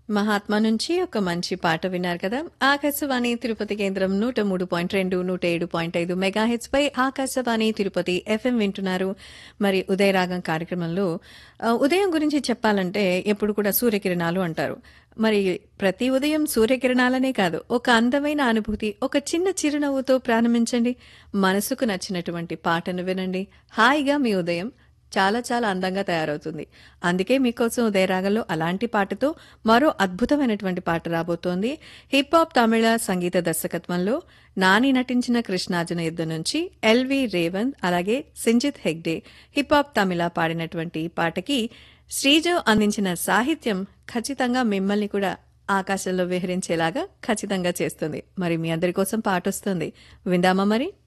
మహాత్మా నుంచి ఒక మంచి పాట విన్నారు కదా ఆకాశవాణి తిరుపతి కేంద్రం నూట మూడు పాయింట్ రెండు నూట ఏడు పాయింట్ ఐదు మెగాహెచ్ పై ఆకాశవాణి తిరుపతి ఎఫ్ఎం వింటున్నారు మరి ఉదయరాగం కార్యక్రమంలో ఆ, ఉదయం గురించి చెప్పాలంటే ఎప్పుడు కూడా సూర్యకిరణాలు అంటారు మరి ప్రతి ఉదయం సూర్యకిరణాలనే కాదు ఒక అందమైన అనుభూతి ఒక చిన్న చిరునవ్వుతో ప్రారంభించండి మనసుకు నచ్చినటువంటి పాటను వినండి హాయిగా మీ ఉదయం చాలా చాలా అందంగా తయారవుతుంది అందుకే మీకోసం ఉదయరాగంలో అలాంటి పాటతో మరో అద్భుతమైనటువంటి పాట రాబోతోంది హిప్ హాప్ తమిళ సంగీత దర్శకత్వంలో నాని నటించిన కృష్ణార్జున యుద్ధం నుంచి ఎల్వి రేవంత్ అలాగే సింజిత్ హెగ్డే హిప్ హాప్ తమిళ పాడినటువంటి ఈ పాటకి శ్రీజో అందించిన సాహిత్యం ఖచ్చితంగా మిమ్మల్ని కూడా ఆకాశంలో విహరించేలాగా ఖచ్చితంగా చేస్తుంది మరి మీ అందరి కోసం పాట వస్తుంది విందామా మరి